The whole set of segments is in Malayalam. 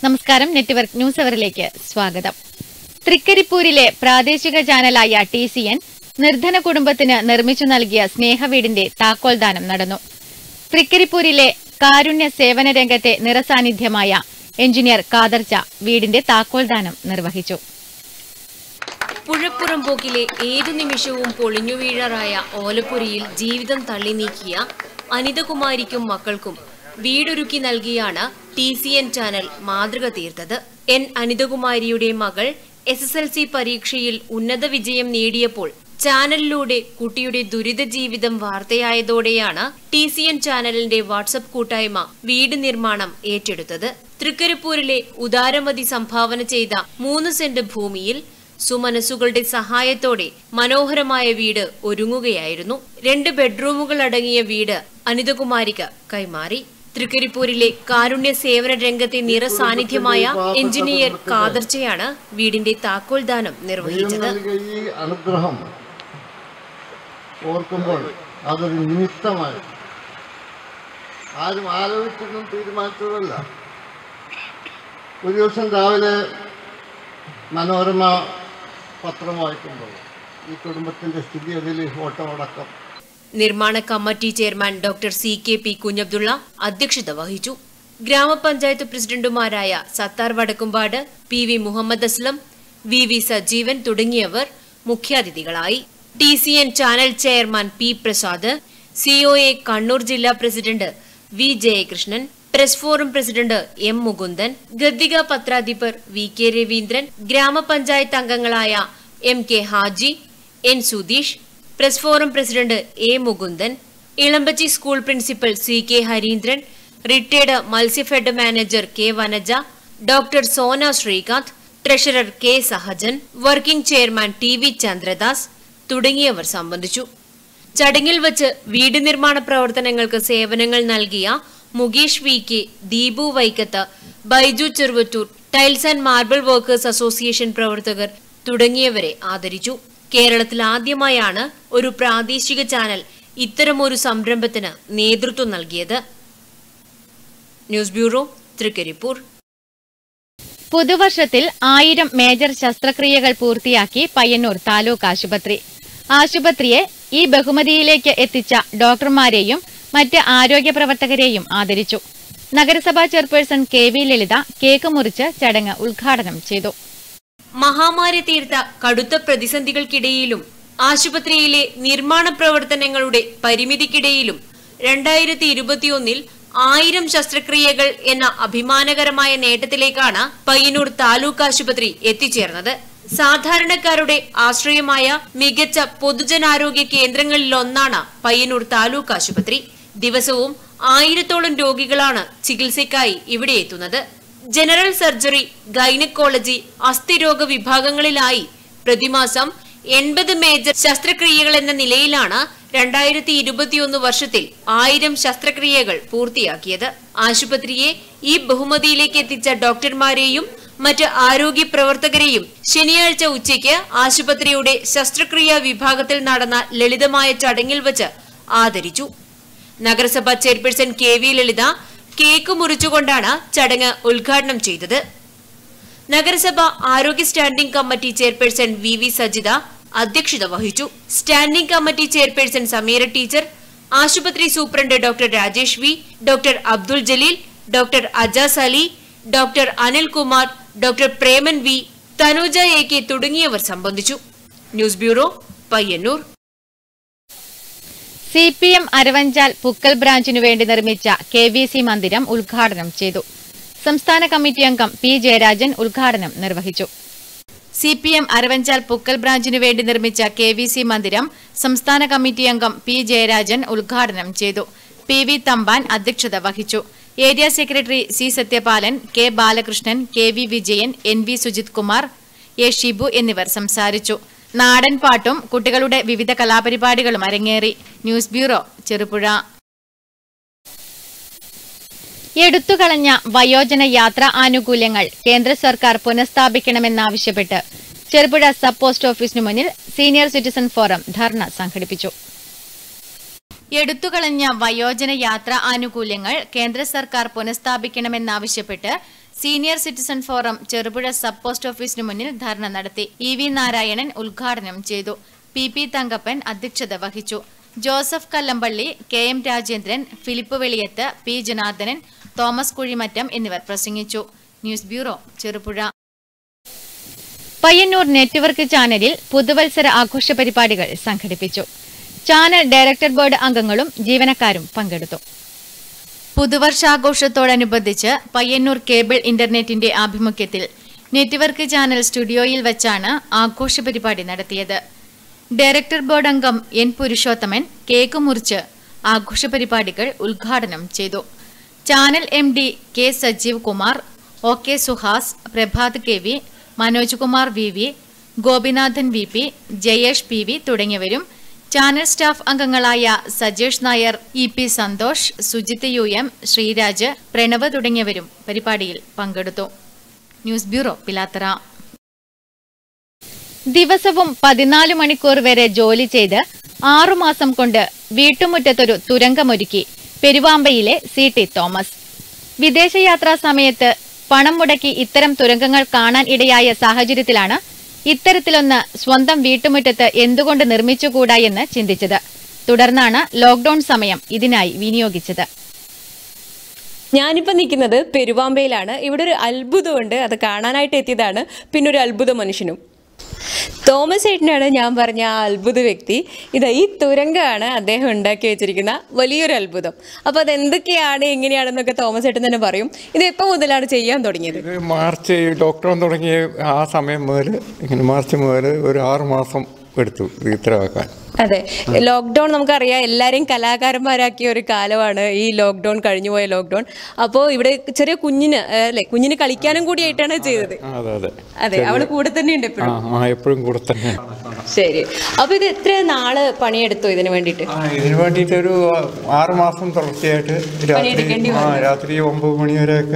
നമസ്കാരം നെറ്റ്വർക്ക് ന്യൂസ് അവറിലേക്ക് സ്വാഗതം തൃക്കരിപ്പൂരിലെ പ്രാദേശിക ചാനലായ ടി സി എൻ നിർധന കുടുംബത്തിന് നിർമ്മിച്ചു നൽകിയ സ്നേഹവീടിന്റെ താക്കോൽദാനം നടന്നു തൃക്കരിപ്പൂരിലെ കാരുണ്യ സേവന രംഗത്തെ നിറസാന്നിധ്യമായ എഞ്ചിനീയർ കാദർച്ച വീടിന്റെ താക്കോൽദാനം നിർവഹിച്ചു പുഴപ്പുറം പോക്കിലെ ഏതു നിമിഷവും പൊളിഞ്ഞു വീഴാറായ ഓലപ്പുരയിൽ ജീവിതം തള്ളി നീക്കിയ അനിതകുമാരിക്കും മക്കൾക്കും വീടൊരുക്കി നൽകിയാണ് ടി സി എൻ ചാനൽ മാതൃക തീർത്തത് എൻ അനിതകുമാരിയുടെ മകൾ എസ് എസ് എൽ സി പരീക്ഷയിൽ ഉന്നത വിജയം നേടിയപ്പോൾ ചാനലിലൂടെ കുട്ടിയുടെ ദുരിത ജീവിതം വാർത്തയായതോടെയാണ് ടി സി എൻ ചാനലിന്റെ വാട്സപ്പ് കൂട്ടായ്മ വീട് നിർമ്മാണം ഏറ്റെടുത്തത് തൃക്കരിപ്പൂരിലെ ഉദാരമതി സംഭാവന ചെയ്ത മൂന്ന് സെന്റ് ഭൂമിയിൽ സുമനസ്സുകളുടെ സഹായത്തോടെ മനോഹരമായ വീട് ഒരുങ്ങുകയായിരുന്നു രണ്ട് ബെഡ്റൂമുകൾ അടങ്ങിയ വീട് അനിതകുമാരിക്ക് കൈമാറി തൃക്കരിപ്പൂരിലെ കാരുണ്യ സേവന രംഗത്തെ നിറ സാന്നിധ്യമായ എഞ്ചിനീയർ കാദർച്ചയാണ് വീടിന്റെ താക്കോൽദാനം ദൈവം നിർവഹിച്ചത് നൽകിയ ഈ അനുഗ്രഹം ഓർക്കുമ്പോൾ അതൊരു നിമിത്തമായി ആരും ആലോചിച്ചൊന്നും തീരുമാനിച്ചതല്ല ഒരു ദിവസം രാവിലെ മനോരമ പത്രം വായിക്കുമ്പോൾ ഈ കുടുംബത്തിൻ്റെ സ്ഥിതി അതിൽ ഓട്ടമടക്കം നിർമ്മാണ committee chairman doctor C K P Kunjabdulla അധ്യക്ഷത വഹിച്ചു ഗ്രാമപഞ്ചായത്ത് പ്രസിഡന്റുമാരായ Sathar Vadakkumpad P V Muhammad Aslam V V Sajeevan തുടങ്ങിയവർ മുഖ്യാതിഥികളായി T C N channel chairman P Prasad COA Kannur ജില്ലാ president V Jayakrishnan press forum president M Mukundan Gaddika പത്രാധിപർ വി കെ രവീന്ദ്രൻ ഗ്രാമപഞ്ചായത്ത് അംഗങ്ങളായ M K Haji N Sudheesh press forum president A Mukundan Elambachi school principal C K Hareendran retired Matsyafed manager K Vanaja doctor Sona Srikanth treasurer K Sahajan working chairman T V Chandradas തുടങ്ങിയവർ സംബന്ധിച്ചു ചടങ്ങിൽ വച്ച് വീട് നിർമ്മാണ പ്രവർത്തനങ്ങൾക്ക് സേവനങ്ങൾ നൽകിയ മുകേഷ് വി കെ ദീപു വൈക്കത്ത് Baiju Cheruvattur tiles and marble workers association പ്രവർത്തകർ തുടങ്ങിയവരെ ആദരിച്ചു കേരളത്തിൽ ആദ്യമായാണ് ഒരു പ്രാദേശിക ചാനൽ ഇത്തരമൊരു സംരംഭത്തിന് നേതൃത്വം നൽകിയത് ന്യൂസ് ബ്യൂറോ തൃക്കരിപ്പൂർ പുതുവർഷത്തിൽ ആയിരം മേജർ ശസ്ത്രക്രിയകൾ പൂർത്തിയാക്കി പയ്യന്നൂർ താലൂക്ക് ആശുപത്രി ആശുപത്രിയെ ഈ ബഹുമതിയിലേക്ക് എത്തിച്ച ഡോക്ടർമാരെയും മറ്റ് ആരോഗ്യ പ്രവർത്തകരെയും ആദരിച്ചു നഗരസഭാ chairperson K V Lalitha cake മുറിച്ച് ചടങ്ങ് ഉദ്ഘാടനം ചെയ്തു മഹാമാരി തീർത്ത കടുത്ത പ്രതിസന്ധികൾക്കിടയിലും ആശുപത്രിയിലെ നിർമ്മാണ പ്രവർത്തനങ്ങളുടെ പരിമിതിക്കിടയിലും രണ്ടായിരത്തി ഇരുപത്തിയൊന്നിൽ ആയിരം ശസ്ത്രക്രിയകൾ എന്ന അഭിമാനകരമായ നേട്ടത്തിലേക്കാണ് പയ്യന്നൂർ താലൂക്ക് ആശുപത്രി എത്തിച്ചേർന്നത് സാധാരണക്കാരുടെ ആശ്രയമായ മികച്ച പൊതുജനാരോഗ്യ കേന്ദ്രങ്ങളിലൊന്നാണ് പയ്യന്നൂർ താലൂക്ക് ആശുപത്രി ദിവസവും ആയിരത്തോളം രോഗികളാണ് ചികിത്സയ്ക്കായി ഇവിടെ എത്തുന്നത് ജനറൽ സർജറി ഗൈനക്കോളജി അസ്ഥിരോഗ വിഭാഗങ്ങളിലായി പ്രതിമാസം എൺപത് മേജർ ശസ്ത്രക്രിയകൾ എന്ന നിലയിലാണ് രണ്ടായിരത്തി ഇരുപത്തിയൊന്ന് വർഷത്തിൽ ആയിരം ശസ്ത്രക്രിയകൾ പൂർത്തിയാക്കിയത് ആശുപത്രിയെ ഈ ബഹുമതിയിലേക്ക് എത്തിച്ച ഡോക്ടർമാരെയും മറ്റ് ആരോഗ്യ പ്രവർത്തകരെയും ശനിയാഴ്ച ഉച്ചയ്ക്ക് ആശുപത്രിയുടെ ശസ്ത്രക്രിയാ വിഭാഗത്തിൽ നടന്ന ലളിതമായ ചടങ്ങിൽ വച്ച് ആദരിച്ചു നഗരസഭാ chairperson K V Lalitha cake മുറിച്ചുകൊണ്ടാണ് ചടങ്ങ് ഉദ്ഘാടനം ചെയ്തത് നഗരസഭ ആരോഗ്യ standing committee chairperson V V Sajitha അധ്യക്ഷത വഹിച്ചു standing committee chairperson Sameera teacher ആശുപത്രി superintendent doctor Rajesh V doctor Abdul Jaleel doctor Ajas Ali doctor Anilkumar doctor Preman V Thanuja A K തുടങ്ങിയവർ സംബന്ധിച്ചു news bureau Payyanur C P M Aravanchal Pukkal ബ്രാഞ്ചിനു വേണ്ടി നിർമ്മിച്ച കെ വി സി മന്ദിരം ഉദ്ഘാടനം ചെയ്തു സംസ്ഥാന കമ്മിറ്റി അംഗം പി ജയരാജൻ ഉദ്ഘാടനം നിർവഹിച്ചു C P M Aravanchal Pukkal ബ്രാഞ്ചിനു വേണ്ടി നിർമ്മിച്ച കെ വി സി മന്ദിരം സംസ്ഥാന കമ്മിറ്റി അംഗം പി ജയരാജൻ ഉദ്ഘാടനം ചെയ്തു പി വി തമ്പാൻ അധ്യക്ഷത വഹിച്ചു area secretary C Sathyapalan K Balakrishnan K V Vijayan N V Sujith Kumar A Shibu എന്നിവർ സംസാരിച്ചു നാടൻ പാട്ടും കുട്ടികളുടെ വിവിധ കലാപരിപാടികളും അരങ്ങേറി ന്യൂസ് ബ്യൂറോ ചെറുപുഴ എടുത്തുകളഞ്ഞ വയോജന യാത്രാ ആനുകൂല്യങ്ങൾ കേന്ദ്ര സർക്കാർ പുനഃസ്ഥാപിക്കണമെന്നാവശ്യപ്പെട്ട് ചെറുപുഴ സബ് പോസ്റ്റ് ഓഫീസിനു മുന്നിൽ സീനിയർ സിറ്റിസൺ ഫോറം ധർണ സംഘടിപ്പിച്ചു എടുത്തുകളഞ്ഞ വയോജന യാത്രാ ആനുകൂല്യങ്ങൾ കേന്ദ്ര സർക്കാർ പുനഃസ്ഥാപിക്കണമെന്നാവശ്യപ്പെട്ട് senior citizen forum Cherupuzha sub post ഓഫീസിന് മുന്നിൽ ധർണ നടത്തി ഇ വി നാരായണൻ ഉദ്ഘാടനം ചെയ്തു പി പി തങ്കപ്പൻ അധ്യക്ഷത വഹിച്ചു Joseph Kallampally K M Rajendran Philip Veliyath P Janardhanan Thomas Kuzhimattam എന്നിവർ പ്രസംഗിച്ചു news bureau Cherupuzha Payyanur network ചാനലിൽ പുതുവത്സര ആഘോഷ പരിപാടികൾ സംഘടിപ്പിച്ചു ചാനൽ ഡയറക്ടർ ബോർഡ് അംഗങ്ങളും ജീവനക്കാരും പങ്കെടുത്തു പുതുവർഷാഘോഷത്തോടനുബന്ധിച്ച് പയ്യന്നൂർ കേബിൾ ഇന്റർനെറ്റിന്റെ ആഭിമുഖ്യത്തിൽ നെറ്റ്വർക്ക് ചാനൽ സ്റ്റുഡിയോയിൽ വെച്ചാണ് ആഘോഷ പരിപാടി നടത്തിയത് ഡയറക്ടർ ബോർഡ് അംഗം എൻ പുരുഷോത്തമൻ കേക്ക് മുറിച്ച് ആഘോഷ പരിപാടികൾ ഉദ്ഘാടനം ചെയ്തു channel M D K Sajeev Kumar O K Suhas Prabhath K V Manoj Kumar V V Gopinathan V P Jayesh P V തുടങ്ങിയവരും ചാനൽ സ്റ്റാഫ് അംഗങ്ങളായ Sajesh Nair E P Santhosh Sujith U M Sreeraj Pranav തുടങ്ങിയവരും പരിപാടിയിൽ പങ്കെടുത്തു ന്യൂസ് ബ്യൂറോ പിലാത്തറ ദിവസവും പതിനാല് മണിക്കൂർ വരെ ജോലി ചെയ്ത് ആറുമാസം കൊണ്ട് വീട്ടുമുറ്റത്തൊരു തുരങ്കമൊരുക്കി പെരുവാമ്പയിലെ സി ടി തോമസ് വിദേശയാത്രാ സമയത്ത് പണം മുടക്കി ഇത്തരം തുരങ്കങ്ങൾ കാണാൻ ഇടയായ സാഹചര്യത്തിലാണ് ഇത്തരത്തിലൊന്ന് സ്വന്തം വീട്ടുമുറ്റത്ത് എന്തുകൊണ്ട് നിർമ്മിച്ചുകൂടാ എന്ന് ചിന്തിച്ചത് തുടർന്നാണ് ലോക്ഡൌൺ സമയം ഇതിനായി വിനിയോഗിച്ചത് ഞാനിപ്പോൾ നിൽക്കുന്നത് പെരുവാമ്പയിലാണ് ഇവിടെ ഒരു അത്ഭുതമുണ്ട് അത് കാണാനായിട്ട് എത്തിയതാണ് പിന്നെ ഒരു അത്ഭുത മനുഷ്യനും തോമസ് ഏട്ടനാണ് ഞാൻ പറഞ്ഞ ആ അത്ഭുത വ്യക്തി ഇതാ ഈ തുരങ്കമാണ് അദ്ദേഹം ഉണ്ടാക്കി വെച്ചിരിക്കുന്ന വലിയൊരു അത്ഭുതം അപ്പോൾ അത് എന്തൊക്കെയാണ് എങ്ങനെയാണെന്നൊക്കെ തോമസ് ഏട്ടൻ തന്നെ പറയും ഇത് എപ്പോൾ മുതലാണ് ചെയ്യാൻ തുടങ്ങിയത് ഇത് മാർച്ച് ലോക്ക്ഡൗൺ തുടങ്ങിയ ആ സമയം മുതൽ ഇങ്ങനെ മാർച്ച് മുതൽ ഒരു ആറ് മാസം എടുത്തു ഇത് ഇത്രയാക്കാൻ അതെ ലോക്ക്ഡൗൺ നമുക്കറിയാം എല്ലാവരെയും കലാകാരന്മാരാക്കിയ ഒരു കാലമാണ് ഈ ലോക്ക്ഡൗൺ കഴിഞ്ഞു പോയ ലോക്ക്ഡൗൺ അപ്പോൾ ഇവിടെ ചെറിയ കുഞ്ഞിന് ഏഹ്, അല്ലേ കുഞ്ഞിന് കളിക്കാനും കൂടിയായിട്ടാണ് ചെയ്തത് ആ, അതെ അതെ അതെ അവള് കൂടെ തന്നെ ഉണ്ട് ആ എപ്പോഴും ആ എപ്പോഴും കൂടെ തന്നെ ശരി അപ്പൊ ഇത് എത്ര നാള് പണിയെടുത്തു ഇതിന് വേണ്ടിയിട്ട് ആ ഇതിന് വേണ്ടിയിട്ട് ഒരു ആറ് മാസം തുടർച്ചയായിട്ട് രാത്രി പണിയെടുക്കേണ്ടി ആ രാത്രി ഒമ്പത് മണി വരെയൊക്കെ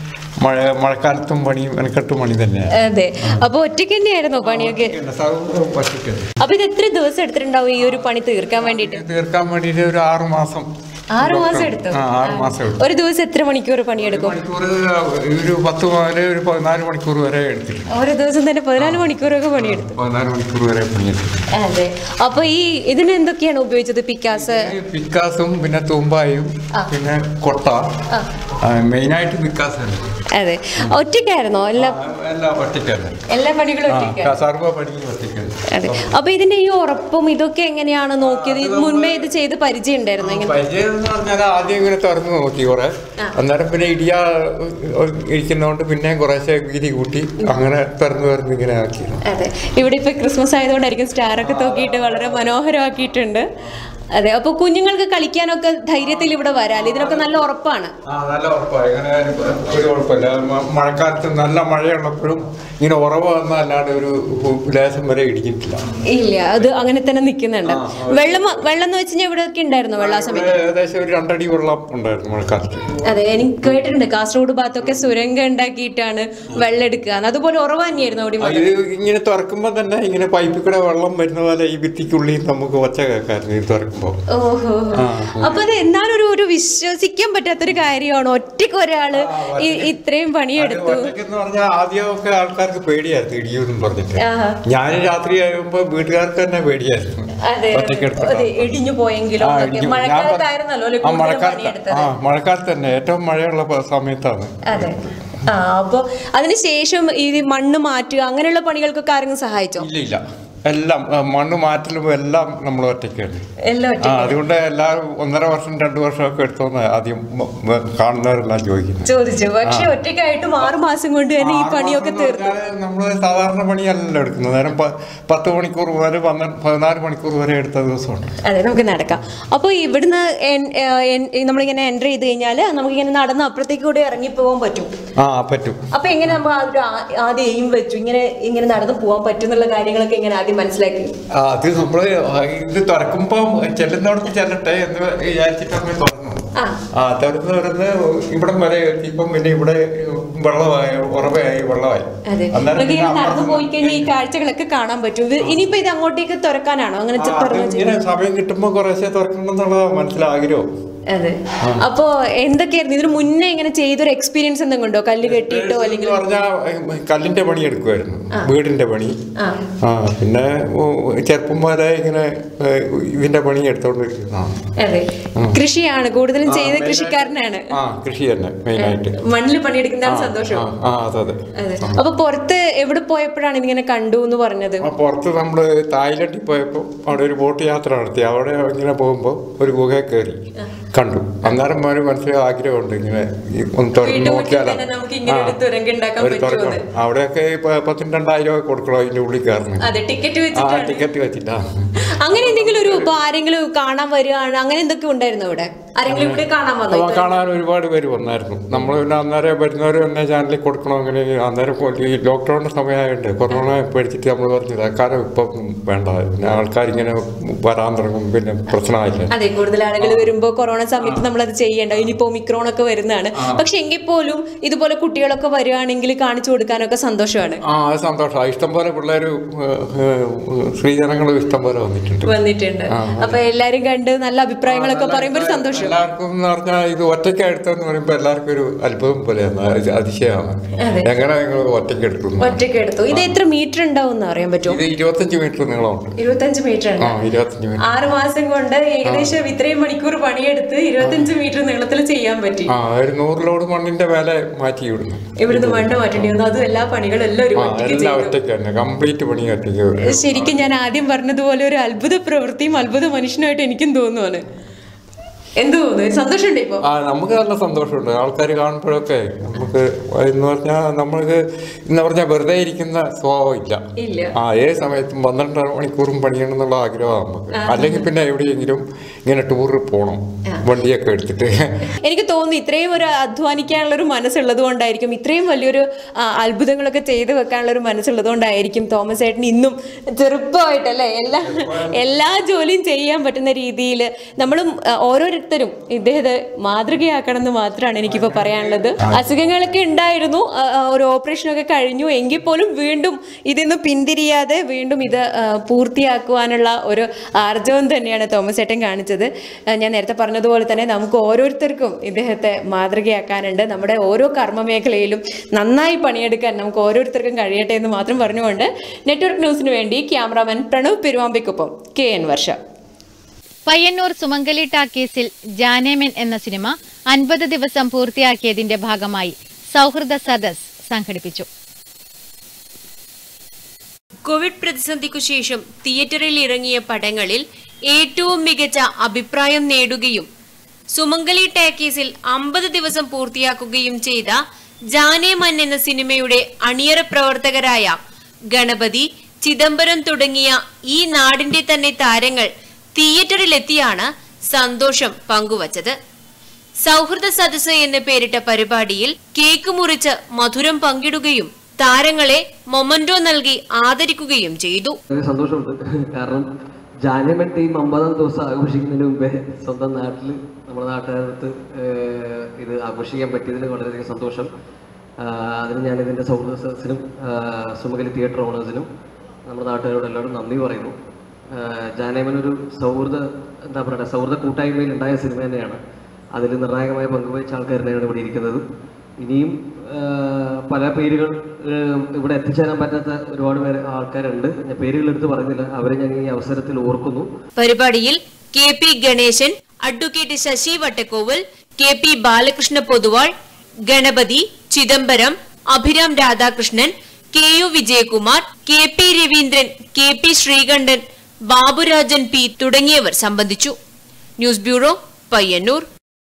മഴ മഴക്കാലത്തും പണി മെനക്കെട്ടും പണി തന്നെയാണ് അതെ അപ്പൊ ഒറ്റയ്ക്ക് തന്നെയായിരുന്നോ പണിയൊക്കെ പറ്റിക്കത് അപ്പൊ ഇത് എത്ര ദിവസം എടുത്തിട്ടുണ്ടാവും ഈ ഒരു പണി തീർക്കാൻ വേണ്ടിയിട്ട് തീർക്കാൻ വേണ്ടിയിട്ട് ഒരു ആറ് മാസം ആറ് മാസം എടുത്തു ആ ആറ് മാസം എടുത്തു ഒരു ദിവസം എത്ര മണിക്കൂർ പണിയെടുക്കും മണിക്കൂർ ഒരു പത്ത് മുതൽ ഒരു പതിനാല് മണിക്കൂർ വരെ എടുത്തിട്ടുണ്ട് ഓരോ ദിവസം തന്നെ പതിനാല് മണിക്കൂറൊക്കെ പണിയെടുത്തു പതിനാല് മണിക്കൂർ വരെ പണിയെടുത്തിട്ടുണ്ട് അതെ അപ്പൊ ഈ ഇതിന് എന്തൊക്കെയാണ് ഉപയോഗിച്ചത് പിക്കാസ് ഈ പിക്കാസും പിന്നെ തൂമ്പായും പിന്നെ കൊട്ട മെയിനായിട്ട് പിക്കാസാണ് അതെ ഒറ്റയ്ക്കായിരുന്നോ എല്ലാ എല്ലാം ഒറ്റയ്ക്കാണ് എല്ലാ പണികളും ഒറ്റയ്ക്ക് സർവ്വ പണിയും ഒറ്റയ്ക്കാണ് അതെ അപ്പൊ ഇതിന്റെ ഈ ഉറപ്പും ഇതൊക്കെ എങ്ങനെയാണ് നോക്കിയത് ഇത് മുൻപേ ഇത് ചെയ്ത് പരിചയം ഉണ്ടായിരുന്നു ഇങ്ങനെ പരിചയം എന്ന് പറഞ്ഞാൽ ആദ്യം ഇങ്ങനെ തുറന്നു നോക്കി കുറെ അന്നേരം പിന്നെ ഇടിയാ ഇരിക്കുന്നതുകൊണ്ട് പിന്നെ കുറേശ്ശെ വീതി കൂട്ടി അങ്ങനെ തുറന്നു തുറന്ന് ഇങ്ങനെ ആക്കി അതെ ഇവിടെ ഇപ്പൊ ക്രിസ്മസ് ആയതുകൊണ്ടായിരിക്കും സ്റ്റാർ ഒക്കെ തൂക്കിയിട്ട് വളരെ മനോഹരമാക്കിയിട്ടുണ്ട് അതെ അപ്പൊ കുഞ്ഞുങ്ങൾക്ക് കളിക്കാനൊക്കെ ധൈര്യത്തിൽ ഇവിടെ വരാല്ലേ ഇതിനൊക്കെ നല്ല ഉറപ്പാണ് ആ നല്ല ഉറപ്പാണ് ഇങ്ങനെ ഒരു കുഴപ്പമില്ല മ- മഴക്കാലത്ത് നല്ല മഴയുള്ളപ്പോഴും ഇങ്ങനെ ഉറവ് വന്നല്ലാണ്ട് ഒരു ലേശം വരെ ഇടിച്ചിട്ടില്ല ഇല്ല അത് അങ്ങനെ തന്നെ നിൽക്കുന്നുണ്ട് വെള്ളം വെള്ളം എന്ന് വെച്ചാൽ ഇവിടെ ഒക്കെ ഉണ്ടായിരുന്നു വെള്ളം ആ സമയത്ത് ഇവിടെ ഏകദേശം ഒരു രണ്ടടി വെള്ളം ഉണ്ടായിരുന്നു മഴക്കാലത്ത് അതെ എനിക്ക് കേട്ടിട്ടുണ്ട് കാസർഗോഡ് ഭാഗത്തൊക്കെ സുരംഗം ഉണ്ടാക്കിയിട്ടാണ് വെള്ളം എടുക്കുക അതുപോലെ ഉറവ് തന്നെയായിരുന്നു അവിടെ ആ, ഇത് ഇങ്ങനെ തുറക്കുമ്പോൾ തന്നെ ഇങ്ങനെ പൈപ്പിൽ കൂടെ വെള്ളം വരുന്ന പോലെ ഈ ഭിത്തിക്കുള്ളിൽ നമുക്ക് ഒച്ച കേൾക്കായിരുന്നു ഇത് തുറക്കുമ്പോൾ ഓഹോ അപ്പൊ അത് എന്നാലും ഒരു ഒരു വിശ്വസിക്കാൻ പറ്റാത്തൊരു കാര്യമാണ് ഒറ്റയ്ക്ക് ഒരാള് ഈ- ഇത്രയും പണിയെടുത്തു ഒറ്റയ്ക്കെന്ന് പറഞ്ഞാൽ ആദ്യമൊക്കെ ആൾക്കാർക്ക് പേടിയായിരുന്നു ഇടിയൂന്നും പറഞ്ഞിട്ട് ആഹാ. ഞാൻ രാത്രി ആകുമ്പോ വീട്ടുകാർക്ക് തന്നെ പേടിയായിരുന്നു അതെ ഒറ്റയ്ക്കെടുത്തിട്ട്. അതെ ഇടിഞ്ഞു പോയെങ്കിലോ ആ, എന്നൊക്കെ. ഇടിഞ്ഞു. ഞാൻ പറ- മഴക്കാലത്തായിരുന്നല്ലോ അല്ലേ ആ കൂടുതൽ മഴക്കാലത്ത് പണിയെടുത്തത് ആ മഴക്കാലത്ത് തന്നെ ഏറ്റവും മഴയുള്ള പ- സമയത്താണ് അതെ ആ അപ്പൊ അതിനുശേഷം ഈ മണ്ണ് മാറ്റുക അങ്ങനെയുള്ള പണികൾക്കൊക്കെ ആരെങ്കിലും സഹായിച്ചോ ഇല്ല ഇല്ല എല്ലാം ആ, മണ്ണ് മാറ്റലും എല്ലാം നമ്മൾ ഒറ്റയ്ക്കാണ് എല്ലാം ആ ഒറ്റയ്ക്ക് അതുകൊണ്ട് എല്ലാവരും ഒന്നര വർഷം രണ്ടു വർഷമൊക്കെ എടുത്തോന്ന് ആദ്യം മ- മ- കാണുന്നവരെല്ലാം ചോദിക്കുന്നത് ചോദിച്ചു പക്ഷെ ഒറ്റയ്ക്കായിട്ടും ആറു മാസം കൊണ്ട് തന്നെ ഈ പണിയൊക്കെ തീർത്തു നമ്മൾ സാധാരണ പണിയല്ലല്ലോ എടുക്കുന്നത് നേരം പ- പത്ത് മണിക്കൂർ മുതൽ പന്ത്രണ്ട് പതിനാല് മണിക്കൂർ വരെ എടുത്ത ദിവസമുണ്ട് അതെ നമുക്ക് നടക്കാം അപ്പോൾ ഇവിടുന്ന് എൻ- ഏ, എൻ- നമ്മളിങ്ങനെ എൻ്റർ ചെയ്ത് കഴിഞ്ഞാൽ നമുക്കിങ്ങനെ നടന്ന് അപ്പുറത്തേക്ക് കൂടെ ഇറങ്ങി പോകാൻ പറ്റും ആ പറ്റും അപ്പൊ എങ്ങനെ നമ്മൾ ആ ഒരു ആ- ആദ്യം എയിം വെച്ചു ഇങ്ങനെ ഇങ്ങനെ നടന്ന് പോകാൻ പറ്റും എന്നുള്ള കാര്യങ്ങളൊക്കെ ഇങ്ങനെ ആദ്യം മനസ്സിലാക്കി ആ, അത് നമ്മൾ ഇത് തുറക്കുമ്പോൾ ചെല്ലുന്നോടത്ത് ചെല്ലട്ടെ എന്ന് വിചാരിച്ചിട്ട് അങ്ങനെ തുറന്നു ആ. ആ തുറന്ന് തുറന്ന് ഇവിടം വരെ എത്തിയപ്പം പിന്നെ ഇവിടെ വെള്ളമായി ഉറവയായി വെള്ളമായി അതെ അന്നേരം നമുക്ക് പിന്നെ ഇങ്ങനെ നടന്നു അപ്പുറത്ത് പോയി കഴിഞ്ഞാൽ ഈ കാഴ്ചകളൊക്കെ കാണാൻ പറ്റും ഇത് ഇനിയിപ്പോ ഇത് അങ്ങോട്ടേക്ക് തുറക്കാനാണോ അങ്ങനെ ആ, അത് തുറന്നു ഇങ്ങനെ സമയം കിട്ടുമ്പോൾ കുറേശ്ശെ തുറക്കണം എന്നുള്ളതാ മനസ്സിലാഗ്രഹം അതെ അപ്പോ എന്തൊക്കെയായിരുന്നു ഇതിന് മുന്നേ ഇങ്ങനെ ചെയ്തൊരു എക്സ്പീരിയൻസ് എന്തെങ്കിലും ഉണ്ടോ കല്ല് കെട്ടിയിട്ടോ അല്ലെങ്കിൽ പറഞ്ഞാൽ കല്ലിന്റെ പണി എടുക്കുമായിരുന്നു വീടിന്റെ പണി ആ. ആ പിന്നെ ഓ, ചെറുപ്പം മുതലേ ഇങ്ങനെ ഏ, ഇതിന്റെ പണി എടുത്തോണ്ടിരിക്കുന്നതാണ് അതെ കൃഷിയാണ് കൂടുതലും ചെയ്ത കൃഷിക്കാരനാണ് ആ കൃഷി തന്നെ മെയിനായിട്ട് മണ്ണിൽ പണിയെടുക്കുന്നതാണ് സന്തോഷം ആ ആ അതെ അതെ അതെ അപ്പൊ പുറത്ത് എവിടെ പോയപ്പോഴാണ് ഇതിങ്ങനെ കണ്ടു എന്ന് പറഞ്ഞത് ആ പുറത്ത് നമ്മൾ തായ്ലൻഡിൽ പോയപ്പോൾ അവിടെ ഒരു ബോട്ട് യാത്ര നടത്തി അവിടെ ഇങ്ങനെ പോകുമ്പോൾ ഒരു ഗുഹ കയറി കണ്ടു അന്നേരം ഒരു മനസ്സിൽ ആഗ്രഹമുണ്ട് ഇങ്ങനെ ഈ ഒന്ന് തുറന്ന് വീട്ടുമുറ്റത്ത് നോക്കിയാലോ തന്നെ നമുക്ക് ഇങ്ങനെ ഒരു തുരങ്കം ഉണ്ടാക്കാൻ ഒരു തുറക്കണം പറ്റുമോന്ന്. അവിടെയൊക്കെ ഇപ്പൊ പത്തും രണ്ടായിരം ഒക്കെ കൊടുക്കണം അതിന്റെ ഉള്ളിൽ കയറണം അതെ ടിക്കറ്റ് ആ വെച്ചിട്ടാണ് ടിക്കറ്റ് വെച്ചിട്ടാ അങ്ങനെ എന്തെങ്കിലും ഒരു ഇപ്പൊ ആരെങ്കിലും കാണാൻ വരികയാണ് അങ്ങനെ എന്തൊക്കെ ഉണ്ടായിരുന്നു ഇവിടെ ആരെങ്കിലും ഇവിടെ കാണാൻ വന്നോ അപ്പൊ കാണാൻ ഒരുപാട് പേര് വന്നായിരുന്നു നമ്മൾ പിന്നെ അന്നേരം വരുന്നവർ തന്നെ ചാനലിൽ കൊടുക്കണം അങ്ങനെ അന്നേരം കൊ- ഈ ലോക്ക്ഡൌണിന്റെ സമയമായിട്ട് കൊറോണ പേടിച്ചിട്ട് നമ്മൾ പറഞ്ഞു തൽക്കാലം ഇപ്പം വേണ്ട പിന്നെ ആൾക്കാരിങ്ങനെ വരാൻ തുടങ്ങും പിന്നെ പ്രശ്നമായില്ലേ അതെ കൂടുതൽ ആളുകൾ വരുമ്പോൾ കൊറോണ സമയത്ത് നമ്മൾ അത് ചെയ്യേണ്ട ഇനിയിപ്പോ ഒമിക്രോൺ ഒക്കെ വരുന്നതാണ് പക്ഷെ എങ്കിൽ പോലും ഇതുപോലെ കുട്ടികളൊക്കെ വരുവാണെങ്കിൽ കാണിച്ചു കൊടുക്കാനൊക്കെ സന്തോഷമാണ് ആ അത് സന്തോഷമാണ് ഇഷ്ടംപോലെ പിള്ളേർ സ്ത്രീജനങ്ങളും ഇഷ്ടംപോലെ വന്നിട്ടുണ്ട് വന്നിട്ടുണ്ട് അപ്പൊ എല്ലാരും കണ്ട് നല്ല അഭിപ്രായങ്ങളൊക്കെ പറയുമ്പോൾ ഒരു സന്തോഷം എല്ലാവർക്കും എന്ന് പറഞ്ഞാൽ ഇത് ഒറ്റയ്ക്ക് എടുത്തെന്ന് പറയുമ്പോൾ എല്ലാവർക്കും ഒരു അത്ഭുതം പോലെയാണ് അത് അതിശയമാണ് എങ്ങനെ നിങ്ങൾ ഒറ്റയ്ക്ക് എടുക്കുന്നു ഒറ്റയ്ക്ക് എടുത്തു ഇത് എത്ര മീറ്റർ ഉണ്ടാവും എന്ന് അറിയാൻ പറ്റുമോ ഇത് ഇരുപത്തഞ്ച് മീറ്റർ നീളമുണ്ട് ഇരുപത്തഞ്ച് മീറ്റർ ആ ഉണ്ട് ഇരുപത്തഞ്ച് മീറ്റർ ആറ് മാസം കൊണ്ട് ഏകദേശം ഇത്രയും മണിക്കൂർ പണിയെടുത്ത് ഇരുപത്തഞ്ച് മീറ്റർ നീളത്തിൽ ചെയ്യാൻ പറ്റി ആ ഒരു നൂറ് ലോഡ് മണ്ണിന്റെ മേലെ മാറ്റി വിടുന്നു ഇവിടുന്ന് മണ്ണ് മാറ്റേണ്ടി വന്നു അതും എല്ലാ പണികളും എല്ലാം ഒരു ആ ഒറ്റയ്ക്ക് എല്ലാം ചെയ്തു ഒറ്റയ്ക്ക് തന്നെ കംപ്ലീറ്റ് പണി ഒറ്റയ്ക്ക് ശരിക്കും ഞാൻ ആദ്യം പറഞ്ഞതുപോലെ ഒരു അത്ഭുത പ്രവൃത്തിയും അത്ഭുത മനുഷ്യനായിട്ട് എനിക്കും തോന്നുവാണ് എന്ത് തോന്നുന്നു ഒരു സന്തോഷമുണ്ട് ഇപ്പൊ ആ നമുക്ക് നല്ല സന്തോഷമുണ്ട് ആൾക്കാർ കാണുമ്പോഴൊക്കെ നമുക്ക് എന്ന് പറഞ്ഞാൽ നമ്മൾക്ക് എന്ന് പറഞ്ഞാൽ വെറുതെ ഇരിക്കുന്ന സ്വഭാവം ഇല്ല ഇല്ല ആ ഏത് സമയത്തും പന്ത്രണ്ട് മണിക്കൂറും പണിയണം എന്നുള്ള ആഗ്രഹമാണ് നമുക്ക് അല്ലെങ്കിൽ പിന്നെ എവിടെയെങ്കിലും ഇങ്ങനെ ടൂറിൽ പോകണം വണ്ടിയൊക്കെ എടുത്തിട്ട് എനിക്ക് തോന്നുന്നു ഇത്രയും ഒരു അധ്വാനിക്കാനുള്ള ഒരു മനസ്സുള്ളത് കൊണ്ടായിരിക്കും ഇത്രയും വലിയൊരു ആ, അത്ഭുതങ്ങളൊക്കെ ചെയ്തു വെക്കാനുള്ള ഒരു മനസ്സുള്ളത് കൊണ്ടായിരിക്കും തോമസ് ഏട്ടൻ ഇന്നും ചെറുപ്പമായിട്ടല്ലേ എല്ലാ എല്ലാ ജോലിയും ചെയ്യാൻ പറ്റുന്ന രീതിയിൽ നമ്മളും ആ, ഓരോരുത്തരും ഇദ്ദേഹത്തെ മാതൃകയാക്കണം എന്ന് മാത്രമാണ് എനിക്കിപ്പോൾ പറയാനുള്ളത് അസുഖങ്ങളൊക്കെ ഉണ്ടായിരുന്നു ആ, ആ, ഒരു ഓപ്പറേഷനൊക്കെ കഴിഞ്ഞു എങ്കിൽ പോലും വീണ്ടും ഇതിന്ന് പിന്തിരിയാതെ വീണ്ടും ഇത് ആ, പൂർത്തിയാക്കുവാനുള്ള ഒരു ആർജവം തന്നെയാണ് തോമസ് ഏട്ടൻ കാണിച്ചത് ആ, ഞാൻ നേരത്തെ പറഞ്ഞതുപോലെ തന്നെ നമുക്ക് ഓരോരുത്തർക്കും ഇദ്ദേഹത്തെ മാതൃകയാക്കാനുണ്ട് നമ്മുടെ ഓരോ കർമ്മ മേഖലയിലും നന്നായി പണിയെടുക്കാൻ നമുക്ക് ഓരോരുത്തർക്കും കഴിയട്ടെ എന്ന് മാത്രം പറഞ്ഞുകൊണ്ട് നെറ്റ്വർക്ക് ന്യൂസിന് വേണ്ടി ക്യാമറാമാൻ പ്രണവ് പെരുവാമ്പയ്ക്കൊപ്പം കെ എൻ വർഷ പയ്യന്നൂർ സുമംഗലി ടാക്കീസിൽ ജാനേമൻ എന്ന സിനിമ അൻപത് ദിവസം പൂർത്തിയാക്കിയതിന്റെ ഭാഗമായി സൗഹൃദ സദസ് സംഘടിപ്പിച്ചു കോവിഡ് പ്രതിസന്ധിക്കു ശേഷം തിയേറ്ററിൽ ഇറങ്ങിയ പടങ്ങളിൽ ഏറ്റവും മികച്ച അഭിപ്രായം നേടുകയും സുമംഗലി ടാക്കീസിൽ അമ്പത് ദിവസം പൂർത്തിയാക്കുകയും ചെയ്ത ജാനേ മൻ എന്ന സിനിമയുടെ അണിയറ പ്രവർത്തകരായ ഗണപതി ചിദംബരം തുടങ്ങിയ ഈ നാടിന്റെ തന്നെ താരങ്ങൾ തിയേറ്ററിലെത്തിയാണ് സന്തോഷം പങ്കുവച്ചത് സൗഹൃദ സദസ്സ് എന്ന് പേരിട്ട പരിപാടിയിൽ കേക്ക് മുറിച്ച് മധുരം പങ്കിടുകയും താരങ്ങളെ മൊമന്റോ നൽകി ആദരിക്കുകയും ചെയ്തു വളരെ സന്തോഷമുണ്ട് കാരണം ജാനമൻ ടീം അമ്പതാം ദിവസം ആഘോഷിക്കുന്നതിന് മുമ്പേ സ്വന്തം നാട്ടിൽ നമ്മുടെ നാട്ടുകാരത്ത് ഏഹ്, ഇത് ആഘോഷിക്കാൻ പറ്റിയതിൽ വളരെയധികം സന്തോഷം ആഹ് അതിന് ഞാൻ ഇതിൻ്റെ സൗഹൃദ സദസ്സിനും ആഹ് സുമകലി തിയേറ്റർ ഓണേഴ്സിനും നമ്മുടെ നാട്ടുകാരോട് എല്ലാവരും നന്ദി പറയുന്നു ആഹ് ജാനമൻ ഒരു സൗഹൃദ എന്താ പറയുക സൗഹൃദ കൂട്ടായ്മയിൽ ഉണ്ടായ സിനിമ തന്നെയാണ് അതിൽ നിർണായകമായ പങ്കുവഹിച്ച ആൾക്കാർ തന്നെയാണ് ഇവിടെ ഇരിക്കുന്നത് ഇനിയും ആഹ് പല പേരുകൾ ആഹ് ഇവിടെ എത്തിച്ചേരാൻ പറ്റാത്ത ഒരുപാട് പേര് ആൾക്കാരുണ്ട് ഞാൻ പേരുകൾ എടുത്ത് പറയുന്നില്ല അവരെ ഞാൻ ഈ അവസരത്തിൽ ഓർക്കുന്നു പരിപാടിയിൽ K P Ganesan advocate Sasi Vattakkoval K P Balakrishna Poduval Ganapathi Chidambaram Abhiram Radhakrishnan K U Vijayakumar K P Raveendran K P Sreekantan Baburajan P തുടങ്ങിയവർ സംബന്ധിച്ചു ന്യൂസ് ബ്യൂറോ പയ്യന്നൂർ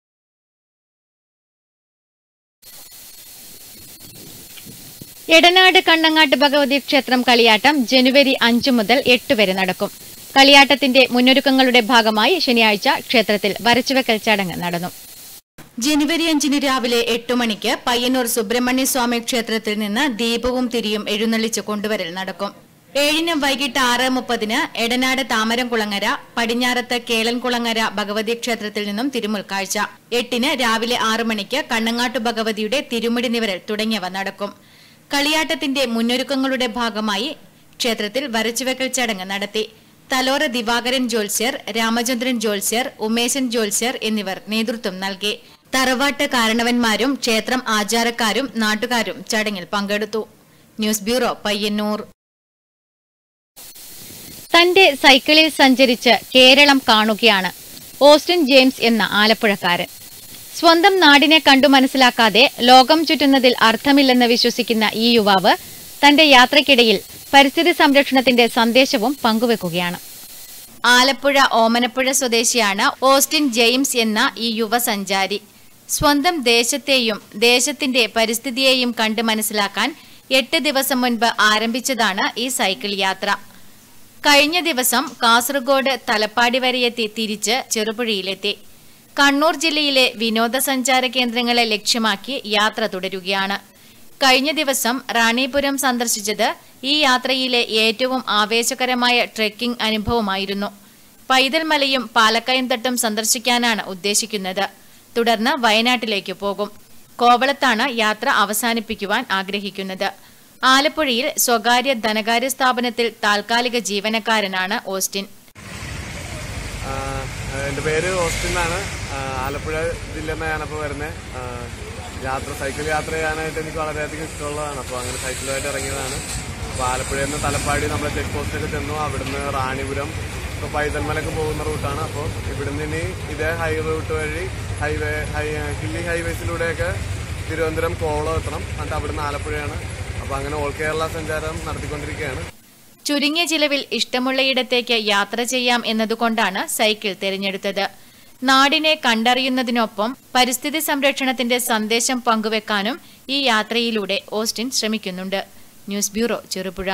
എടനാട് കണ്ണങ്ങാട്ട് ഭഗവതി ക്ഷേത്രം കളിയാട്ടം ജനുവരി അഞ്ചു മുതൽ എട്ട് വരെ നടക്കും കളിയാട്ടത്തിന്റെ മുന്നൊരുക്കങ്ങളുടെ ഭാഗമായി ശനിയാഴ്ച ക്ഷേത്രത്തിൽ വരച്ചുവെക്കൽ ചടങ്ങ് നടന്നു ജനുവരി അഞ്ചിന് രാവിലെ എട്ട് മണിക്ക് പയ്യന്നൂർ സുബ്രഹ്മണ്യ സ്വാമി ക്ഷേത്രത്തിൽ നിന്ന് ദീപവും തിരിയും എഴുന്നള്ളിച്ച് കൊണ്ടുവരൽ നടക്കും ഏഴിന് വൈകിട്ട് ആറ് മുപ്പതിന് എടനാട് താമരംകുളങ്ങര പടിഞ്ഞാറത്ത് കേളൻകുളങ്ങര ഭഗവതി ക്ഷേത്രത്തിൽ നിന്നും തിരുമുൽ കാഴ്ച എട്ടിന് രാവിലെ ആറു മണിക്ക് കണ്ണങ്ങാട്ടു ഭഗവതിയുടെ തിരുമുടി നിവരൽ തുടങ്ങിയവ നടക്കും കളിയാട്ടത്തിന്റെ മുന്നൊരുക്കങ്ങളുടെ ഭാഗമായി ക്ഷേത്രത്തിൽ വരച്ചുവെക്കൽ ചടങ്ങ് നടത്തി തലോറ ദിവാകരൻ ജോത്സ്യർ രാമചന്ദ്രൻ ജോത്സ്യർ ഉമേശൻ ജോത്സ്യർ എന്നിവർ നേതൃത്വം നൽകി തറവാട്ട് കാരണവന്മാരും ക്ഷേത്രം ആചാരക്കാരും നാട്ടുകാരും ചടങ്ങിൽ പങ്കെടുത്തു ന്യൂസ് ബ്യൂറോ പയ്യന്നൂർ തന്റെ സൈക്കിളിൽ സഞ്ചരിച്ച് കേരളം കാണുകയാണ് ഓസ്റ്റിൻ ജെയിംസ് എന്ന ആലപ്പുഴക്കാരൻ സ്വന്തം നാടിനെ കണ്ടു മനസ്സിലാക്കാതെ ലോകം ചുറ്റുന്നതിൽ അർത്ഥമില്ലെന്ന് വിശ്വസിക്കുന്ന ഈ യുവാവ് തന്റെ യാത്രയ്ക്കിടയിൽ പരിസ്ഥിതി സംരക്ഷണത്തിന്റെ സന്ദേശവും പങ്കുവെക്കുകയാണ് ആലപ്പുഴ ഓമനപ്പുഴ സ്വദേശിയാണ് ഓസ്റ്റിൻ ജെയിംസ് എന്ന ഈ യുവസഞ്ചാരി സ്വന്തം ദേശത്തെയും ദേശത്തിന്റെ പരിസ്ഥിതിയെയും കണ്ട് മനസ്സിലാക്കാൻ എട്ട് ദിവസം മുൻപ് ആരംഭിച്ചതാണ് ഈ സൈക്കിൾ യാത്ര കഴിഞ്ഞ ദിവസം കാസർഗോഡ് തലപ്പാടി വരെയെത്തി തിരിച്ച് ചെറുപുഴയിലെത്തി കണ്ണൂർ ജില്ലയിലെ വിനോദസഞ്ചാര കേന്ദ്രങ്ങളെ ലക്ഷ്യമാക്കി യാത്ര തുടരുകയാണ് കഴിഞ്ഞ ദിവസം റാണിപുരം സന്ദർശിച്ചത് ഈ യാത്രയിലെ ഏറ്റവും ആവേശകരമായ ട്രെക്കിംഗ് അനുഭവമായിരുന്നു പൈതൽ മലയും പാലക്കയം തട്ടും സന്ദർശിക്കാനാണ് ഉദ്ദേശിക്കുന്നത് തുടർന്ന് വയനാട്ടിലേക്ക് പോകും കോവളത്താണ് യാത്ര അവസാനിപ്പിക്കുവാൻ ആഗ്രഹിക്കുന്നത് ആലപ്പുഴയിൽ സ്വകാര്യ ധനകാര്യ സ്ഥാപനത്തിൽ താൽക്കാലിക ജീവനക്കാരനാണ് ഓസ്റ്റിൻ ആഹ് എൻ്റെ പേര് ഓസ്റ്റിൻ എന്നാണ് ആഹ് ആലപ്പുഴ ജില്ലയിൽ നിന്ന് ഞാനപ്പോൾ വരുന്നത് യാത്ര സൈക്കിൾ യാത്ര ചെയ്യാനായിട്ട് എനിക്ക് വളരെയധികം ഇഷ്ടമുള്ളതാണ് അപ്പോൾ അങ്ങനെ സൈക്കിളുമായിട്ട് ഇറങ്ങിയതാണ് അപ്പോൾ ആലപ്പുഴയിൽ നിന്ന് തലപ്പാടി നമ്മളെ ചെക്ക് പോസ്റ്റൊക്കെ ചെന്നു അവിടുന്ന് റാണിപുരം ഇപ്പോൾ പൈതൽമലൊക്കെ പോകുന്ന റൂട്ടാണ് അപ്പോൾ ഇവിടുന്ന് ഇനി ഇതേ ഹൈ റൂട്ട് വഴി ഹൈവേ ഹൈ ഹില്ലി ഹൈവേസിലൂടെയൊക്കെ തിരുവനന്തപുരം കോവളം എത്തണം എന്നിട്ട് അവിടുന്ന് ആലപ്പുഴയാണ് അപ്പോൾ അങ്ങനെ ഓൾ കേരള സഞ്ചാരം നടത്തിക്കൊണ്ടിരിക്കുകയാണ് ചുരുങ്ങിയ ചിലവിൽ ഇഷ്ടമുള്ളയിടത്തേക്ക് യാത്ര ചെയ്യാം എന്നതുകൊണ്ടാണ് സൈക്കിൾ തിരഞ്ഞെടുത്തത് നാടിനെ കണ്ടറിയുന്നതിനൊപ്പം പരിസ്ഥിതി സംരക്ഷണത്തിന്റെ സന്ദേശം പങ്കുവെക്കാനും ഈ യാത്രയിലൂടെ ഓസ്റ്റിൻ ശ്രമിക്കുന്നുണ്ട് ന്യൂസ് ബ്യൂറോ ചെറുപുഴ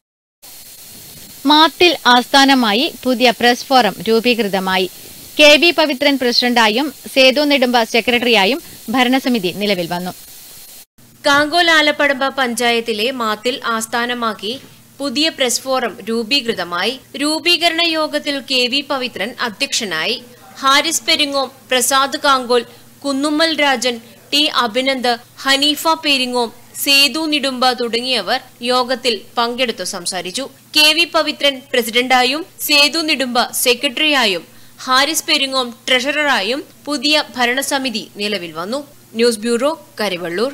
മാത്തിൽ ആസ്ഥാനമായി പുതിയ പ്രസ് ഫോറം രൂപീകൃതമായി കെ വി പവിത്രൻ പ്രസിഡന്റായും സേതു നെടുമ്പ സെക്രട്ടറിയായും ഭരണസമിതി നിലവിൽ വന്നു കാങ്കോൽ ആലപ്പടമ്പ പഞ്ചായത്തിലെ മാത്തിൽ ആസ്ഥാനമാക്കി പുതിയ പ്രസ് ഫോറം രൂപീകൃതമായി രൂപീകരണ യോഗത്തിൽ കെ വി പവിത്രൻ അധ്യക്ഷനായി ഹാരിസ് പെരിങ്ങോം പ്രസാദ് കാങ്കോൽ കുന്നുമ്മൽ രാജൻ ടി അഭിനന്ദ് ഹനീഫ പെരിങ്ങോം സേതു നിടുമ്പ തുടങ്ങിയവർ യോഗത്തിൽ പങ്കെടുത്തു സംസാരിച്ചു കെ വി പവിത്രൻ പ്രസിഡന്റായും സേതു നിടുമ്പ സെക്രട്ടറിയായും ഹാരിസ് പെരിങ്ങോം ട്രഷററായും പുതിയ ഭരണസമിതി നിലവിൽ വന്നു news bureau Karivellur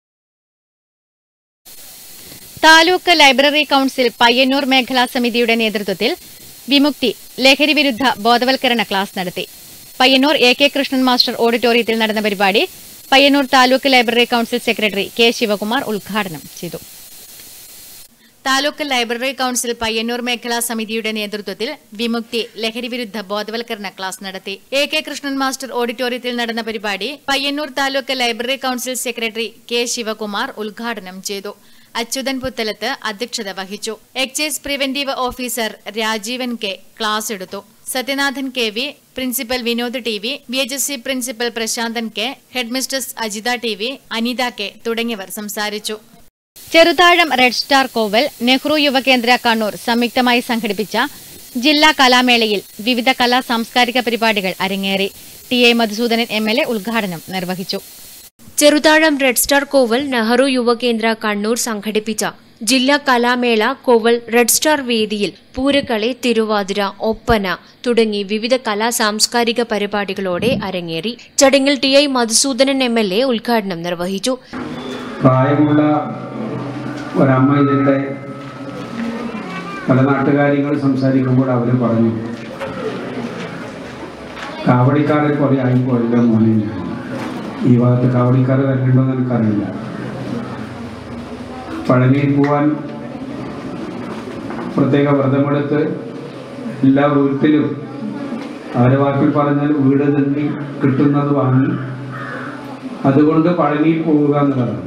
taluk library council Payyanur മേഖലാ സമിതിയുടെ നേതൃത്വത്തിൽ വിമുക്തി ലഹരി വിരുദ്ധ ബോധവൽക്കരണ ക്ലാസ് നടത്തി Payyanur A K Krishnan master ഓഡിറ്റോറിയത്തിൽ നടന്ന പരിപാടി Payyanur taluk library council secretary K Sivakumar ഉദ്ഘാടനം ചെയ്തു താലൂക്ക് ലൈബ്രറി കൌൺസിൽ പയ്യന്നൂർ മേഖലാ സമിതിയുടെ നേതൃത്വത്തിൽ വിമുക്തി ലഹരി വിരുദ്ധ ബോധവൽക്കരണ ക്ലാസ് നടത്തി എ കെ കൃഷ്ണൻ മാസ്റ്റർ ഓഡിറ്റോറിയത്തിൽ നടന്ന പരിപാടി Payyanur taluk library council secretary K Sivakumar ഉദ്ഘാടനം ചെയ്തു അച്യുതൻ പുത്തലത്ത് അധ്യക്ഷത വഹിച്ചു excise preventive officer Rajeevan K class എടുത്തു Sathyanathan K V principal Vinod T V B H S C principal Prasanthan K headmistress Ajitha T V Anitha K തുടങ്ങിയവർ സംസാരിച്ചു ചെറുതാഴം റെഡ് സ്റ്റാർ കോവൽ നെഹ്റു യുവകേന്ദ്ര കണ്ണൂർ സംയുക്തമായി സംഘടിപ്പിച്ച ജില്ലാ കലാമേളയിൽ വിവിധ കലാ സാംസ്കാരിക പരിപാടികൾ അരങ്ങേറി T A Madhusoodanan M L A ഉദ്ഘാടനം നിർവഹിച്ചു ചെറുതാഴം റെഡ് സ്റ്റാർ കോവൽ നെഹ്റു യുവകേന്ദ്ര കണ്ണൂർ സംഘടിപ്പിച്ച ജില്ലാ കലാമേള കോവൽ റെഡ് സ്റ്റാർ വേദിയിൽ പൂരക്കളി തിരുവാതിര ഒപ്പന തുടങ്ങി വിവിധ കലാ സാംസ്കാരിക പരിപാടികളോടെ അരങ്ങേറി ചടങ്ങിൽ T I Madhusoodanan M L A ഉദ്ഘാടനം നിർവഹിച്ചു പ്രായമുള്ള ഒരമ്മ ഇതിൻ്റെ പല നാട്ടുകാര്യങ്ങൾ സംസാരിക്കുമ്പോൾ അവർ പറഞ്ഞു കാവടിക്കാരെ കുറേ ആയിപ്പോയല്ലോ മോനെ ഞാൻ ഈ ഭാഗത്ത് കാവടിക്കാർ വരണ്ടോ എന്ന് എനിക്കറിയില്ല പഴനിയിൽ പോവാൻ പ്രത്യേക വ്രതമെടുത്ത് എല്ലാ വീട്ടിലും അവരെ വാക്കിൽ പറഞ്ഞാൽ വീട് തന്നെ കിട്ടുന്നത് വാങ്ങി അതുകൊണ്ട് പഴനിയിൽ പോവുക എന്നുള്ളതാണ്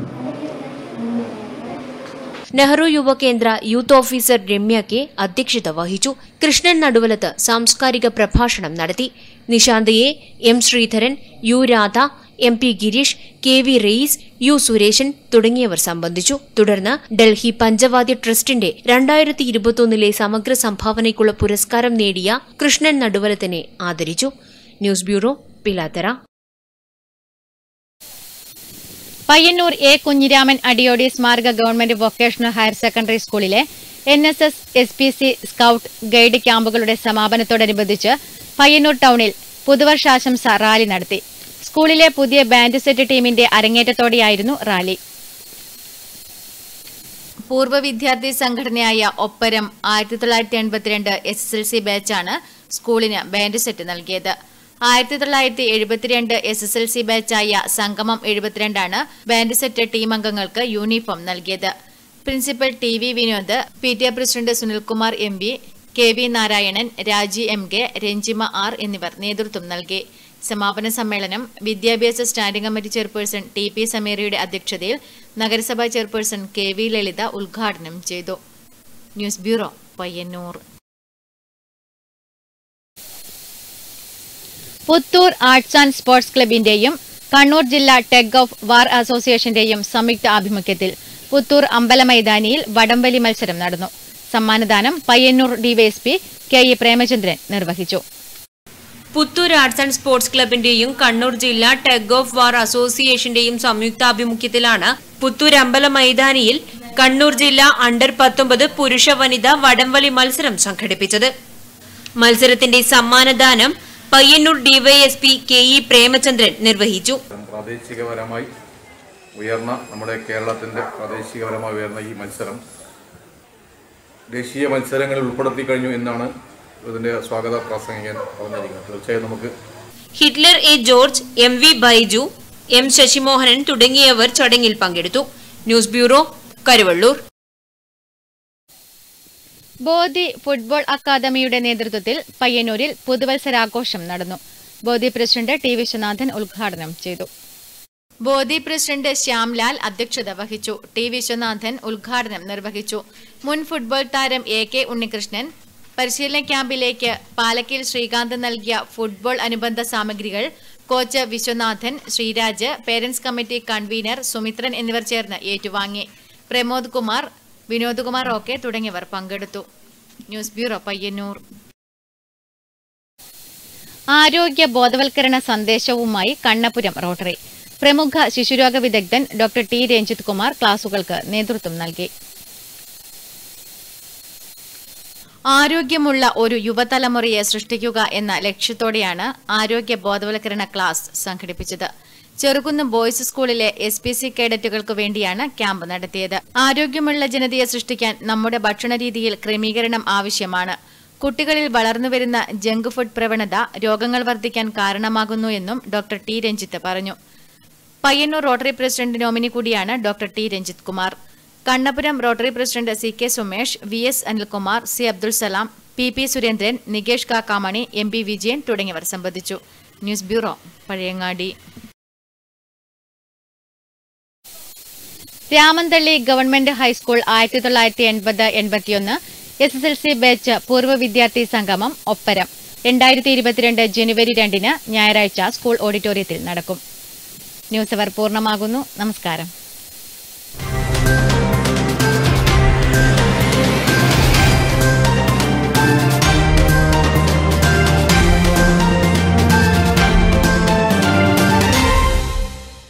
Nehru Yuva Kendra youth officer Ramya K അധ്യക്ഷത വഹിച്ചു കൃഷ്ണൻ നടുവലത്ത് സാംസ്കാരിക പ്രഭാഷണം നടത്തി Nishanth A M Sreedharan U Radha M P Gireesh K V Rais U Suresan തുടങ്ങിയവർ സംബന്ധിച്ചു തുടർന്ന് ഡൽഹി പഞ്ചവാദ്യ ട്രസ്റ്റിന്റെ രണ്ടായിരത്തി ഇരുപത്തൊന്നിലെ സമഗ്ര സംഭാവനയ്ക്കുള്ള പുരസ്കാരം നേടിയ കൃഷ്ണൻ നടുവലത്തിനെ ആദരിച്ചു news bureau Pilathara Payyanur A Kunhiraman Adiyodi സ്മാരക ഗവൺമെന്റ് വൊക്കേഷണൽ ഹയർ സെക്കൻഡറി സ്കൂളിലെ N S S S P C scout guide ക്യാമ്പുകളുടെ സമാപനത്തോടനുബന്ധിച്ച് പയ്യന്നൂർ ടൌണിൽ പുതുവർഷാശംസ റാലി നടത്തി സ്കൂളിലെ പുതിയ ബാൻഡ് സെറ്റ് ടീമിന്റെ അരങ്ങേറ്റത്തോടെയായിരുന്നു റാലി പൂർവ്വ വിദ്യാർത്ഥി സംഘടനയായ ഒപ്പരം ആയിരത്തി തൊള്ളായിരത്തി എൺപത്തിരണ്ട് എസ് എസ് എൽ സി ബാച്ചാണ് സ്കൂളിന് ബാൻഡ് സെറ്റ് നൽകിയത് ആയിരത്തി തൊള്ളായിരത്തി എഴുപത്തിരണ്ട് എസ് എസ് എൽ സി ബാച്ചായ സംഗമം എഴുപത്തിരണ്ടാണ് ബാൻഡ് സെറ്റ് ടീം അംഗങ്ങൾക്ക് യൂണിഫോം നൽകിയത് principal T V Vinod P T A president Sunilkumar M P K V Narayanan Raji M K Ranjima R എന്നിവർ നേതൃത്വം നൽകി സമാപന സമ്മേളനം വിദ്യാഭ്യാസ standing committee chairperson T P സമീറയുടെ അധ്യക്ഷതയിൽ നഗരസഭാ ചെയർപേഴ്സൺ കെ വി ലളിത ഉദ്ഘാടനം ചെയ്തു news bureau Payyanur Puthur arts and sports ക്ലബിന്റെയും കണ്ണൂർ ജില്ലാ ടെഗ് ഓഫ് വാർ അസോസിയേഷന്റെയും സംയുക്ത ആഭിമുഖ്യത്തിൽ പുത്തൂർ അമ്പല മൈതാനിയിൽ വടംവലി മത്സരം നടന്നു സമ്മാനദാനം Payyanur DYSP K E Premachandran നിർവഹിച്ചു പുത്തൂർ ആർട്സ് ആൻഡ് സ്പോർട്സ് ക്ലബിന്റെയും കണ്ണൂർ ജില്ലാ ടെഗ് ഓഫ് വാർ അസോസിയേഷന്റെയും സംയുക്താഭിമുഖ്യത്തിലാണ് പുത്തൂർ അമ്പല മൈതാനിയിൽ കണ്ണൂർ ജില്ലാ അണ്ടർ പത്തൊമ്പത് പുരുഷ വനിത വടംവലി മത്സരം സംഘടിപ്പിച്ചത് മത്സരത്തിന്റെ സമ്മാനദാനം Payyanur DYSP K E Premachandran നിർവഹിച്ചു പ്രാദേശികപരമായി ഉയർന്ന നമ്മുടെ കേരളത്തിൻ്റെ പ്രാദേശികപരമായി ഉയർന്ന ഈ മത്സരം ദേശീയ മത്സരങ്ങളിൽ ഉൾപ്പെടുത്തി കഴിഞ്ഞു എന്നാണ് ഇതിൻ്റെ സ്വാഗത പ്രാസംഗികൻ പറഞ്ഞിരിക്കുന്നത് തീർച്ചയായും നമുക്ക് Hitler A George M V Baiju M Sasimohanan തുടങ്ങിയവർ ചടങ്ങിൽ പങ്കെടുത്തു news bureau Karuvallur Bodhi football അക്കാദമിയുടെ നേതൃത്വത്തിൽ പയ്യന്നൂരിൽ പുതുവത്സരാഘോഷം നടന്നു ബോധി പ്രസിഡന്റ് ടി വിശ്വനാഥൻ ഉദ്ഘാടനം ചെയ്തു ബോധി പ്രസിഡന്റ് ശ്യാംലാൽ അധ്യക്ഷത വഹിച്ചു ടി വിശ്വനാഥൻ ഉദ്ഘാടനം നിർവഹിച്ചു മുൻ ഫുട്ബോൾ താരം എ കെ ഉണ്ണികൃഷ്ണൻ പരിശീലന ക്യാമ്പിലേക്ക് പാലക്കയിൽ ശ്രീകാന്ത് നൽകിയ ഫുട്ബോൾ അനുബന്ധ സാമഗ്രികൾ coach Viswanathan Sreeraj parents committee convener Sumithran എന്നിവർ ചേർന്ന് ഏറ്റുവാങ്ങി പ്രമോദ് കുമാർ വിനോദ് കുമാർ ഓക്കെ തുടങ്ങിയവർ പങ്കെടുത്തു ന്യൂസ് ബ്യൂറോ പയ്യന്നൂർ ആരോഗ്യ ബോധവൽക്കരണ സന്ദേശവുമായി കണ്ണപുരം റോട്ടറി പ്രമുഖ ശിശുരോഗ വിദഗ്ധൻ ഡോക്ടർ ടി രഞ്ജിത് കുമാർ ക്ലാസുകൾക്ക് നേതൃത്വം നൽകി ആരോഗ്യമുള്ള ഒരു യുവതലമുറയെ സൃഷ്ടിക്കുക എന്ന ലക്ഷ്യത്തോടെയാണ് ആരോഗ്യ ബോധവൽക്കരണ ക്ലാസ് സംഘടിപ്പിച്ചത് ചെറുകുന്നം ബോയ്സ് സ്കൂളിലെ എസ് പി സി കേഡറ്റുകൾക്ക് വേണ്ടിയാണ് ക്യാമ്പ് നടത്തിയത് ആരോഗ്യമുള്ള ജനതയെ സൃഷ്ടിക്കാൻ നമ്മുടെ ഭക്ഷണരീതിയിൽ ക്രമീകരണം ആവശ്യമാണ് കുട്ടികളിൽ വളർന്നുവരുന്ന ജങ്ക് ഫുഡ് പ്രവണത രോഗങ്ങൾ വർദ്ധിക്കാൻ കാരണമാകുന്നു എന്നും ഡോക്ടർ ടി രഞ്ജിത്ത് പറഞ്ഞു പയ്യന്നൂർ റോട്ടറി പ്രസിഡന്റ് നോമിനി കൂടിയാണ് doctor T Ranjith Kumar Kannapuram rotary president C K Sumesh V S Anilkumar C Abdul Salam P P Surendran Nikesh Kakkamani M P Vijayan തുടങ്ങിയവർ സംബന്ധിച്ചു news bureau Pazhayangadi Ramanthali government high school ആയിരത്തി തൊള്ളായിരത്തി എൺപത് എൺപത്തിയൊന്ന് S S L C batch പൂർവ്വ വിദ്യാർത്ഥി സംഗമം ഒപ്പരം രണ്ടായിരത്തി ഇരുപത്തിരണ്ട് ജനുവരി രണ്ടിന് ഞായറാഴ്ച സ്കൂൾ ഓഡിറ്റോറിയത്തിൽ നടക്കും ന്യൂസ് അവർ പൂർണ്ണമാകുന്നു നമസ്കാരം